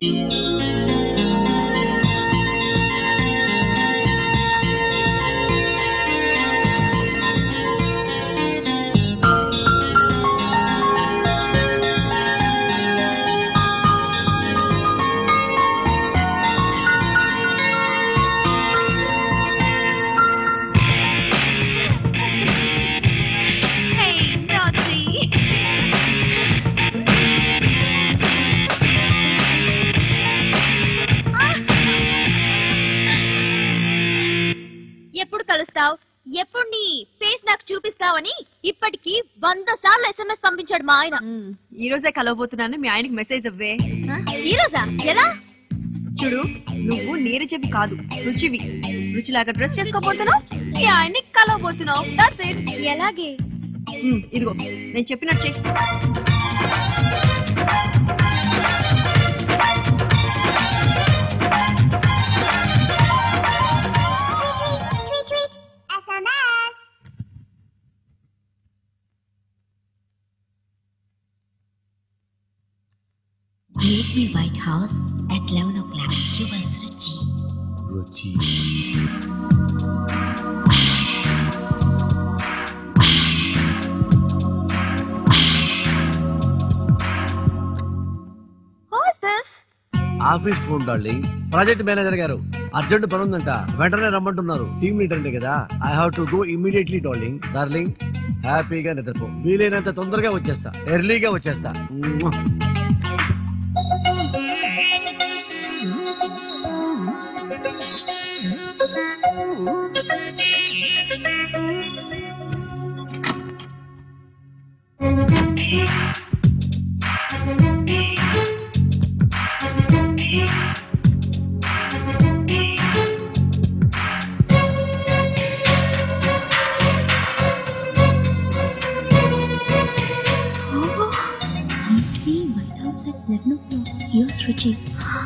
Hey, naughty. ఎప్పుడు కలుస్తావు ఎప్పుడు నీ ఫేస్ నాకు చూపిస్తావని ఇప్పటికి వంద సార్లు ఎస్ఎంఎస్ పంపించాడు మా ఆయన ఈ రోజే కలవబోతున్నాను మీ ఆయనకి మెసేజ్ అవ్వే ఆ, ఈ రోజా ఎలా చూడు నువ్వు నీరు చెవి కాదు రుచివి రుచిలాగా డ్రెస్ చేసుకోబోతున్నావు మీ ఆయన్ని కలవబోతున్నావు దట్స్ ఇట్ ఎలాగే ఇదిగో నేను చెప్పినట్టు చెయ్యి Meet me White House at 11 o'clock. Yours Ruchi. Ruchi Who's this? Office phone darling project manager గారు అర్జెంట్ పని ఉందంట వెంటనే రమ్మంటున్నారు టీమ్ లీడర్ అంటే కదా I have to go immediately darling darling హ్యాపీగా నిద్రపో వీలైనంత తొందరగా వచ్చేస్తా ఎర్లీగా వచ్చేస్తా మ్మ్. Meet me White House at 11 o'clock. Yours Ruchi.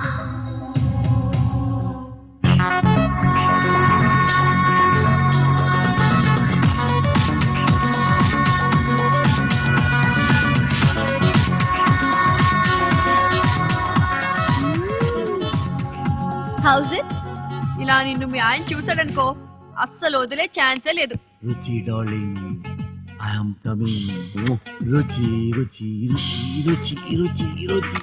House it ఇలా నిన్ను మీ ఆయన చూసాడనుకో అస్సలు వదిలే ఛాన్సే లేదు రుచి డార్లింగ్ ఐఎమ్ కమింగ్ రుచి రుచి రుచి రుచి రుచి రుచి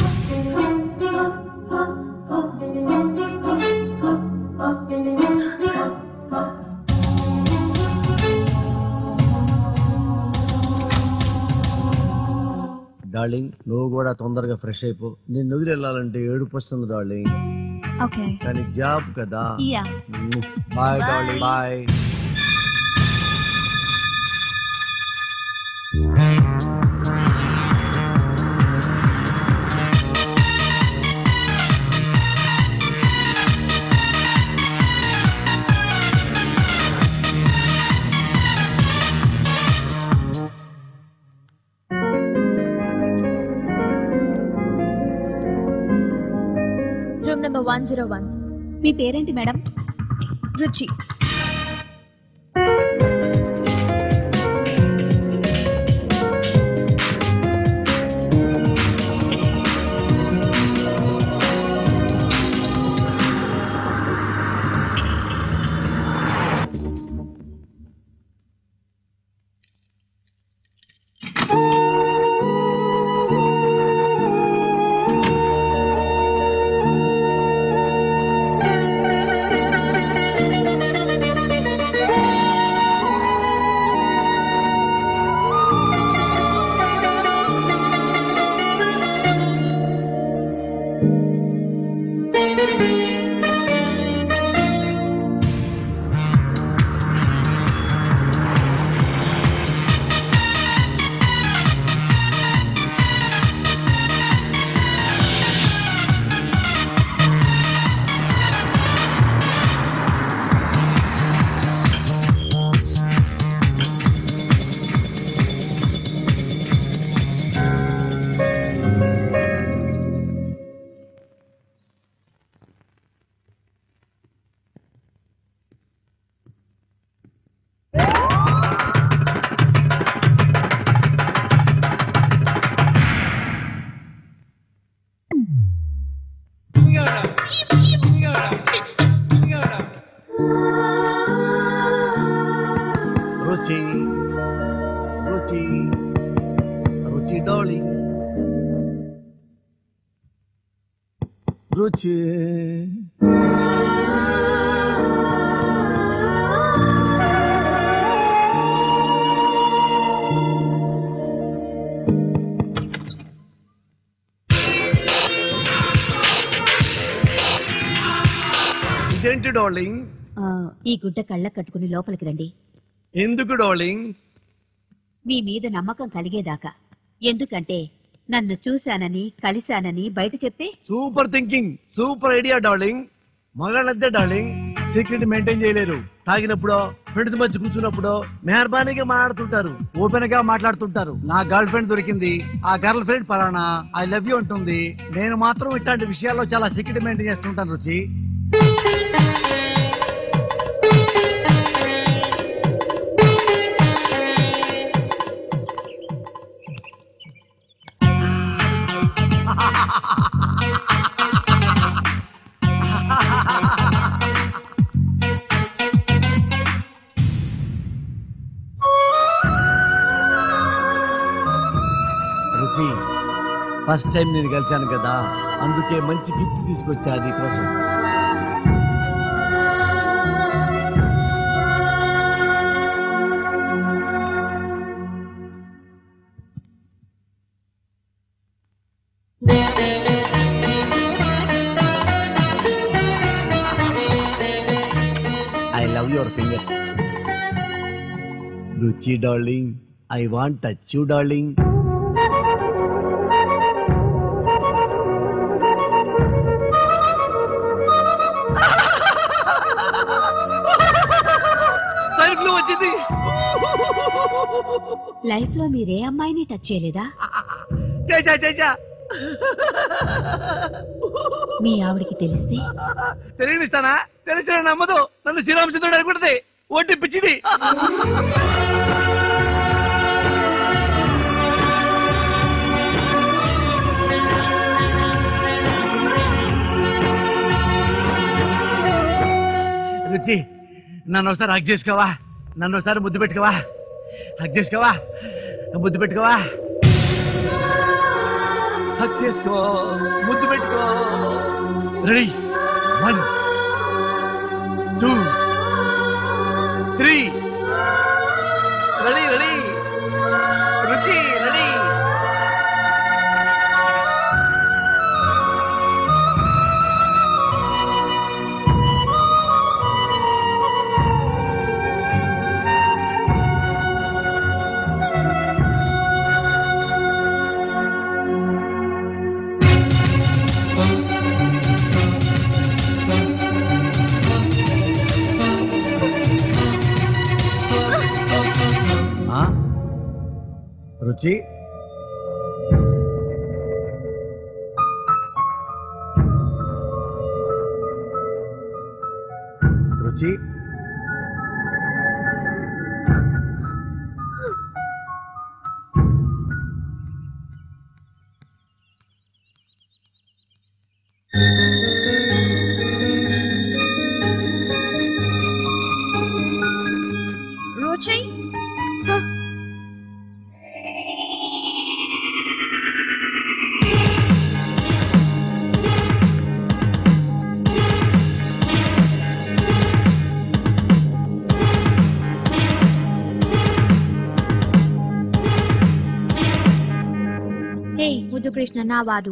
డార్లింగ్ నువ్వు కూడా తొందరగా ఫ్రెష్ అయిపో నేను వదిలి వెళ్ళాలంటే ఏడుపు వస్తుంది డార్లింగ్ ఓకే కానీ జాబ్ కదా yeah bye darling bye room number one zero one మీ పేరేంటి మేడం రుచి రుచి ఇదేంటి డార్లింగ్ ఈ గుడ్డ కళ్ళ కట్టుకుని లోపలికి రండి ఎందుకు డార్లింగ్ మీ మీద నమ్మకం కలిగేదాకా ఎందుకంటే నన్ను చూశానని కలిశానని బయట చెప్తే super thinking super idea darling మగాళ్ళంతే డార్లింగ్ సీక్రెట్ మెయింటైన్ చేయలేరు తాగినప్పుడో ఫ్రెండ్స్ మధ్య కూర్చున్నప్పుడు మెహర్బానీగా మాట్లాడుతుంటారు ఓపెన్ గా మాట్లాడుతుంటారు నా గర్ల్ ఫ్రెండ్ దొరికింది ఆ గర్ల్ ఫ్రెండ్ పలానా ఐ లవ్ యూ అంటుంది నేను మాత్రం ఇట్లాంటి విషయాల్లో చాలా సీక్రెట్ మెయింటైన్ చేస్తుంటాను రుచి రుచి ఫస్ట్ టైం నేను కలిశాను కదా అందుకే మంచి గిఫ్ట్ తీసుకొచ్చా నీకోసం I love your fingers Ruchi darling I want touch you darling cycle వచ్చింది లైఫ్ లో మీరే అమ్మాయిని టచ్ చేయలేదా చేశా చేశా మీ ఆవిడికి తెలిస్తే తెలియనిస్తానా తెలిసిన నమ్మదు నన్ను శ్రీరామచంద్రుడు అనుకుంటది ఓటి పిచ్చిది రుచి నన్ను ఒకసారి హక్ చేసుకోవా నన్ను ఒకసారి ముద్దు పెట్టుకోవా హక్ చేసుకోవా ముద్దు పెట్టుకోవా హక్ చేసుకో ముద్దు పెట్టుకో ready one two three ready ready Ruchi ready ఆ? రుచి రుచి రుచి హే ముద్దు కృష్ణ నా వాడు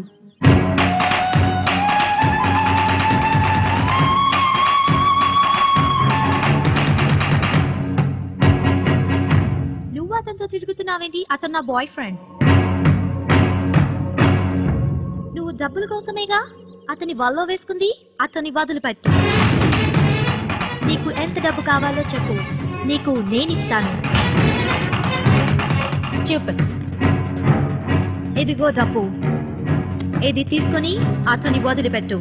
నువ్వు అతనితో తిరుగుతున్నావేంటి అతను నా బాయ్ ఫ్రెండ్ నువ్వు డబ్బుల కోసమేగా అతని వల్లో వేసుకుంది అతని వదిలిపెట్టు నీకు ఎంత డబ్బు కావాలో చెప్పు నీకు నేనిస్తాను Stupid. ఇదిగో డబ్బు ఇది తీసుకొని అతని వదిలిపెట్టు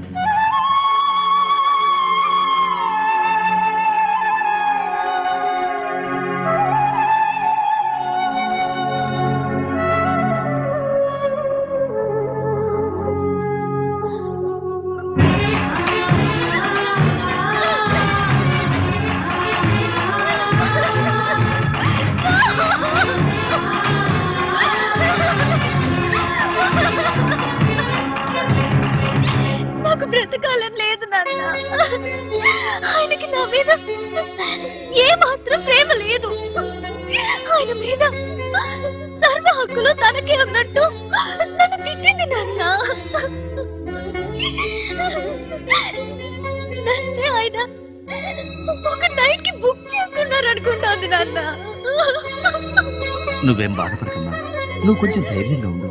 నా నాకు బ్రతకాలని లేదు నాన్న ఆయనకి నా మీద ఏ మాత్రం ప్రేమ లేదు ఆయన మీద సర్వ హక్కులు తనకే ఉన్నట్టు నన్ను తిట్టింది నాన్న నన్నే ఆయన ఒక నైట్ కి బుక్ చేసుకున్నారు అనుకుంటాను నాన్న నువ్వేం బాధపడకమ్మా నువ్వు కొంచెం ధైర్యంగా ఉండు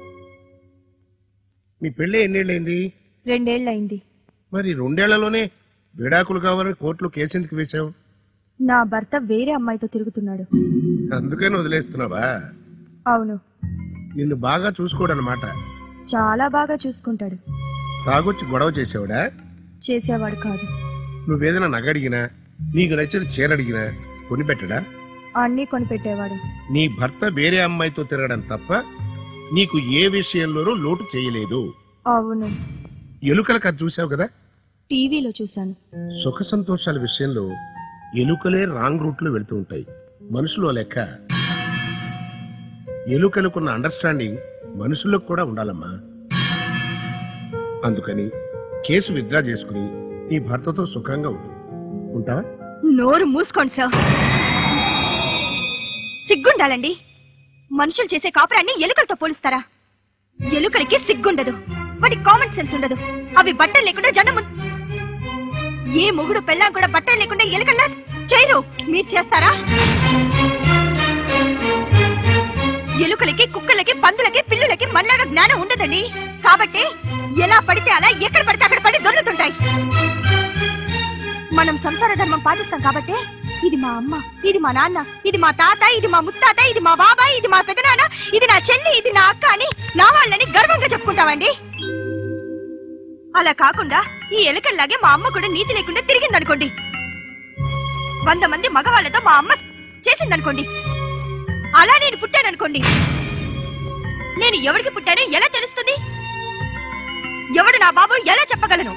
మీ పెళ్ళి ఎన్నేళ్ళైంది రెండేళ్లయింది మరి రెండేళ్లలోనే విడాకులు కావాలని కోర్టులో కేసు ఎందుకు వేశావు నా భర్త వేరే అమ్మాయితో తిరుగుతున్నాడు అందుకని వదిలేస్తున్నావా అవును నిన్ను బాగా చూసుకోడనమాట చాలా బాగా చూసుకుంటాడు తాగొచ్చి గొడవ చేసేవాడా చేసేవాడు కాదు నువ్వేదైనా నగ అడిగినా నీకు నచ్చిన చీర అడిగినా కొనిపెట్టడా అన్నీ కొనిపెట్టేవాడు నీ భర్త వేరే అమ్మాయితో తిరగడం తప్ప నీకు ఏ విషయంలోనూ లోటు చేయలేదు అవును ఎలుకల కథ చూసావు కదా టీవీలో చూశాను సుఖ సంతోషాల విషయంలో ఎలుకలే రాంగ్ రూట్ లో వెళ్తూ ఉంటాయి మనుషులో లెక్క ఎలుకలకున్న అండర్స్టాండింగ్ మనుషులకు కూడా ఉండాలమ్మా అందుకని కేసు విత్డ్రా చేసుకుని నీ భర్తతో సుఖంగా ఉండు ఉంటావా నోరు మూసుకోండి సార్ సిగ్గుండాలండి మనుషులు చేసే కాపురాన్ని ఎలుకలతో పోలుస్తారా ఎలుకలకి సిగ్గుండదు వాటి కామన్ సెన్స్ ఉండదు అవి బట్టలు లేకుండా జనం ముం- ఏ మొగుడు పెళ్ళాం కూడా బట్టలు లేకుండా ఎలుకల్లా చేయరు మీరు చేస్తారా ఎలుకలకి కుక్కలకి పందులకి పిల్లులకి మనలాగా జ్ఞానం ఉండదండి కాబట్టి ఎలా పడితే అలా ఎక్కడ పడితే అక్కడ పడి దొరుకుతుంటాయి మనం సంసార ధర్మం పాటిస్తాం కాబట్టి ఇది మా అమ్మ ఇది మా నాన్న ఇది మా తాత ఇది మా ముత్తాత ఇది మా బాబాయ్ ఇది మా పెదనాన్న ఇది నా చెల్లి ఇది నా అక్క అని నా వాళ్ళని గర్వంగా చెప్పుకుంటామండి అలా కాకుండా ఈ ఎలకల్లాగే మా అమ్మ కూడా నీతి లేకుండా తిరిగిందనుకోండి వంద మంది మగవాళ్ళతో మా అమ్మ చేసిందనుకోండి అలా నేను పుట్టాననుకోండి నేను ఎవరికి పుట్టానో ఎలా తెలుస్తుంది ఎవడు నా బాబు ఎలా చెప్పగలను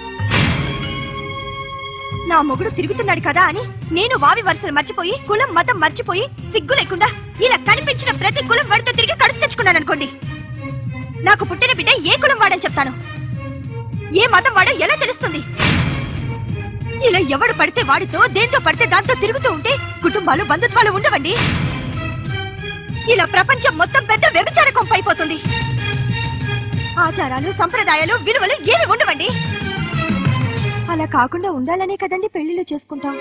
నా మొగుడు తిరుగుతున్నాడు కదా అని నేను వావి వరుసలు మర్చిపోయి కులం మతం మర్చిపోయి సిగ్గు లేకుండా ఇలా కనిపించిన ప్రతి కులం వాడితో తిరిగి కడుపు తెచ్చుకున్నాను అనుకోండి నాకు పుట్టిన బిడ్డ ఏ కులం వాడని చెప్తాను ఏ మతం వాడో ఎలా తెలుస్తుంది ఇలా ఎవడు పడితే వాడితో దేంతో పడితే దాంతో తిరుగుతూ ఉంటే కుటుంబాలు బంధుత్వాలు ఉండవండి ఇలా ప్రపంచం మొత్తం పెద్ద వ్యభిచార కొంప అయిపోతుంది ఆచారాలు సంప్రదాయాలు విలువలు ఏమి ఉండవండి అలా కాకుండా ఉండాలనే కదండి పెళ్లిళ్ళు చేసుకుంటాం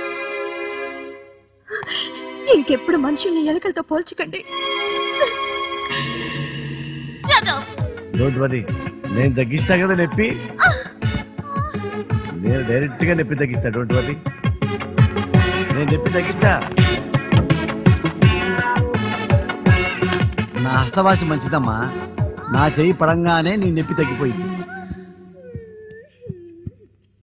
ఇంకెప్పుడు మనుషుల్ని ఎలుకలతో పోల్చకండి డోంట్ వరీ నేను తగ్గిస్తా కదా నొప్పి నేను డైరెక్ట్ గా నొప్పి తగ్గిస్తా డోంట్ వరీ నేను నొప్పి తగ్గిస్తా నా హస్తవాసి మంచిదమ్మా నా చెయ్యి పడంగానే నీ నొప్పి తగ్గిపోయింది